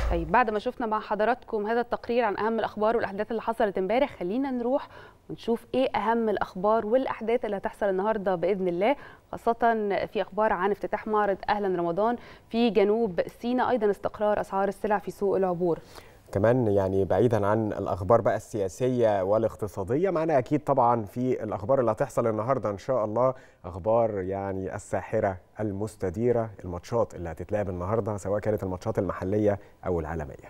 طيب بعد ما شفنا مع حضراتكم هذا التقرير عن اهم الاخبار والاحداث اللي حصلت امبارح خلينا نروح ونشوف ايه اهم الاخبار والاحداث اللي هتحصل النهارده باذن الله خاصه في اخبار عن افتتاح معرض اهلا رمضان في جنوب سيناء ايضا استقرار اسعار السلع في سوق العبور كمان يعني بعيدا عن الاخبار بقى السياسيه والاقتصاديه معنا اكيد طبعا في الاخبار اللي هتحصل النهارده ان شاء الله اخبار يعني الساحره المستديره الماتشات اللي هتتلعب النهارده سواء كانت الماتشات المحليه او العالميه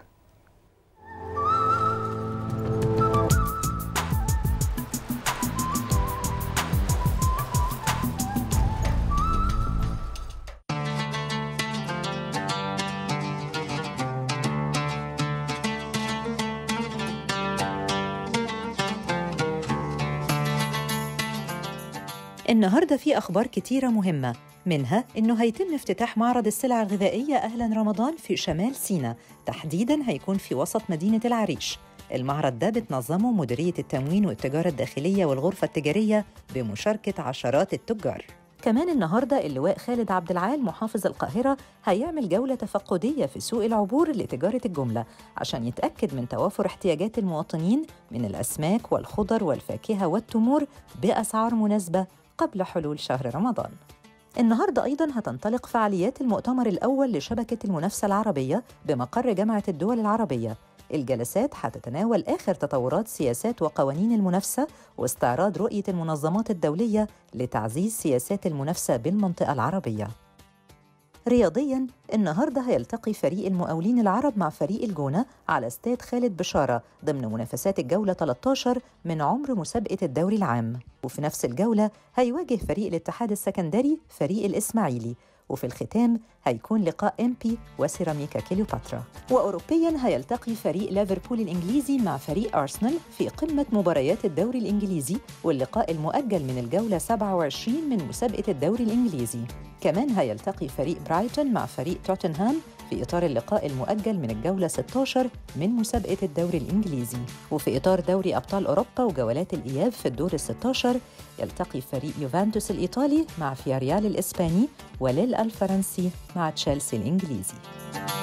النهاردة في أخبار كتيرة مهمة منها إنه هيتم افتتاح معرض السلع الغذائية أهلا رمضان في شمال سيناء تحديداً هيكون في وسط مدينة العريش المعرض ده بتنظمه مديرية التموين والتجارة الداخلية والغرفة التجارية بمشاركة عشرات التجار كمان النهاردة اللواء خالد عبد العال محافظ القاهرة هيعمل جولة تفقدية في سوق العبور لتجارة الجملة عشان يتأكد من توافر احتياجات المواطنين من الأسماك والخضر والفاكهة والتمور بأسعار مناسبة قبل حلول شهر رمضان. النهارده ايضا هتنطلق فعاليات المؤتمر الاول لشبكه المنافسه العربيه بمقر جامعه الدول العربيه. الجلسات هتتناول اخر تطورات سياسات وقوانين المنافسه واستعراض رؤيه المنظمات الدوليه لتعزيز سياسات المنافسه بالمنطقه العربيه. رياضيا النهارده هيلتقي فريق المقاولين العرب مع فريق الجونه على استاد خالد بشاره ضمن منافسات الجوله 13 من عمر مسابقه الدوري العام وفي نفس الجوله هيواجه فريق الاتحاد السكندري فريق الاسماعيلي وفي الختام هيكون لقاء امبي وسيراميكا كليوباترا واوروبيا هيلتقي فريق ليفربول الانجليزي مع فريق ارسنال في قمه مباريات الدوري الانجليزي واللقاء المؤجل من الجوله 27 من مسابقه الدوري الانجليزي كمان هيلتقي فريق برايتون مع فريق توتنهام في إطار اللقاء المؤجل من الجولة 16 من مسابقة الدوري الإنجليزي وفي إطار دوري أبطال أوروبا وجولات الإياب في الدور ال 16 يلتقي فريق يوفنتوس الإيطالي مع فياريال الإسباني وليل الفرنسي مع تشيلسي الإنجليزي